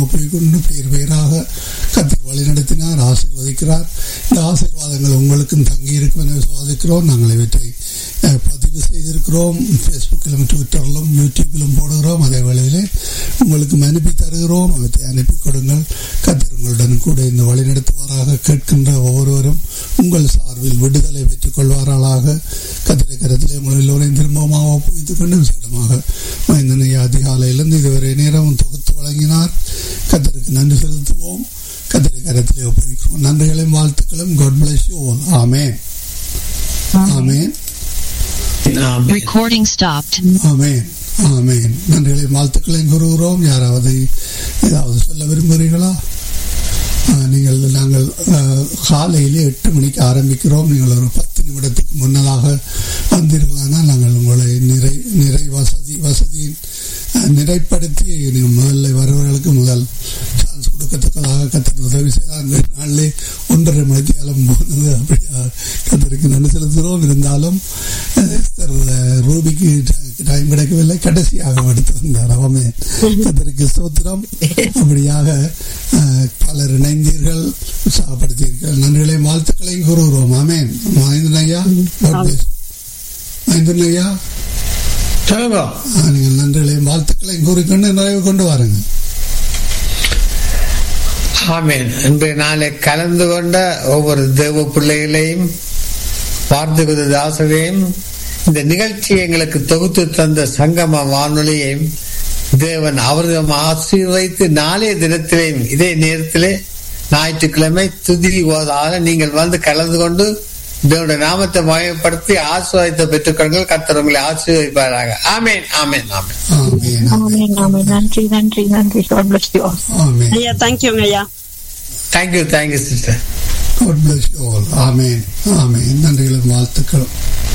ஒப்புக்கொண்டு பேர் பேராக கத்தர் வழி நடத்தினார் ஆசீர்வதிக்கிறார் இந்த ஆசீர்வாதங்கள் உங்களுக்கும் தங்கி இருக்கும் என விசுவாசிக்கிறோம் நாங்கள் இவற்றை அஹ், பதிவு செய்திருக்கிறோம் ஃபேஸ்புக்கிலும் ட்விட்டரிலும் யூடியூப்பிலும் போடுகிறோம் அதே வேளையிலே உங்களுக்கு அனுப்பி தருகிறோம் அவற்றை அனுப்பி கொடுங்கள் கத்தர் உங்களுடன் கூட இந்த வழி நடத்துவாராக கேட்கின்ற ஒவ்வொருவரும் உங்கள் சார்பில் விடுதலை பெற்றுக் கொள்வார்களாக கத்திரை கரத்திலே உங்கள் எல்லோரையும் திரும்பமாக ஒப்புவித்துக் கொண்டு விசேடமாக மைந்தனை அதிகாலையிலிருந்து இதுவரை நேரம் தொகுத்து வழங்கினார் கத்தருக்கு நன்றி செலுத்துவோம் கத்திரை கரத்திலே ஒப்புவிக்கிறோம் நன்றிகளையும் வாழ்த்துக்களும் God bless you all amen amen amen. Recording stopped. Amen amen நன்றிகளையும் வாழ்த்துக்களையும் கூறுகிறோம் யாராவது ஏதாவது சொல்ல விரும்புகிறீர்களா ஆ, நீங்கள் நாங்கள் ஆ, காலையிலே எட்டு மணிக்கு ஆரம்பிக்கிறோம் நீங்கள் ஒரு பத்து நிமிடத்துக்கு முன்னதாக வந்தீர்களானால் நாங்கள் உங்களை நிறை நிறை வசதி வசதியின் ஆ, நிறைப்படுத்தி நீங்கள் முதல்ல வருவர்களுக்கு முதல் சான்ஸ் கொடுக்கத்தக்கதாக கத்தர் உதவி செய்தார் அந்த நாளிலே ஒன்றரை மணிக்கு கிளம்பு போனது அப்படியா கத்தருக்கு நன்றி செலுத்துகிறோம் இருந்தாலும் அஹ், எஸ்தர், அஹ், ரூபிக்கு டைம் கிடைக்கவில்லை கடைசியாக எடுத்து வந்தார் அவமே கத்தருக்கு ஸ்தோத்திரம் அப்படியாக அஹ், பலர் இணைந்தீர்கள் உற்சாகப்படுத்தீர்கள் நன்றிகளையும் வாழ்த்துக்களையும் கூறுகிறோம் ஆமேன் மகேந்திரன் ஐயா God bless. மகேந்திரன் ஐயா சொல்லுங்க ஆ, நீங்கள் நன்றிகளையும் வாழ்த்துக்களையும் கூறிக்கொண்டு நிறைவு கொண்டு வாருங்க ஆமென் இன்றைய நாளை கலந்து கொண்ட ஒவ்வொரு தேவ பிள்ளைகளையும் வார்த்தைகுத தாசரையும் இந்த நிகழ்ச்சியை எங்களுக்கு தொகுத்து தந்த சங்கம வானொலியையும் தேவன் அவரிடம் ஆசீர்வைத்து நாளைய தினத்திலேயும் இதே நேரத்திலே ஞாயிற்றுக்கிழமை துதி ஓதாக நீங்கள் வந்து கலந்து கொண்டு தேவனுடைய நாமத்தை மயப்படுத்தி ஆசீர்வாதத்தை பெற்றுக்கொள்ளுங்கள் கர்த்தர் உங்களை ஆசீர்வதிப்பாராக ஆமென் ஆமென் ஆமென் ஆமேன் ஆமென் ஆமென் நன்றி நன்றி நன்றி God bless you all. ஆமேன் ஐயா தேங்க்யூங்க ஐயா thank you thank you sister God bless you all. Amen amen நன்றிகளும் வாழ்த்துக்களும்